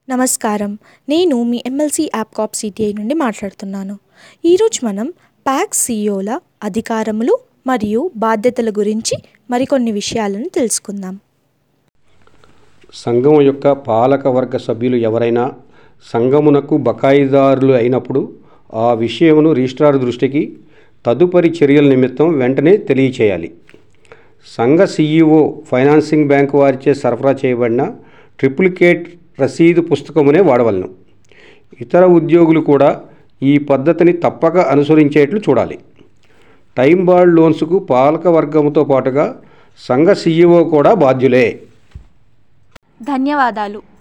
నమస్కారం నేను మీ ఎమ్మెల్సీ యాప్ కాప్ సిటిఐ నుండి మాట్లాడుతున్నాను ఈరోజు మనం ప్యాక్ సిఇఓల అధికారములు మరియు బాధ్యతల గురించి మరికొన్ని విషయాలను తెలుసుకుందాం సంఘం యొక్క పాలకవర్గ సభ్యులు ఎవరైనా సంఘమునకు బకాయిదారులు అయినప్పుడు ఆ విషయమును రిజిస్ట్రార్ దృష్టికి తదుపరి చర్యల నిమిత్తం వెంటనే తెలియచేయాలి సంఘ సీఈఓ ఫైనాన్సింగ్ బ్యాంకు వారిచే సరఫరా చేయబడిన ట్రిప్లికేట్ రసీదు పుస్తకమునే వాడవలను ఇతర ఉద్యోగులు కూడా ఈ పద్ధతిని తప్పక అనుసరించేట్లు చూడాలి టైం బాండ్ లోన్స్కు పాలక వర్గంతో పాటుగా సంఘ సీఈఓ కూడా బాధ్యులే ధన్యవాదాలు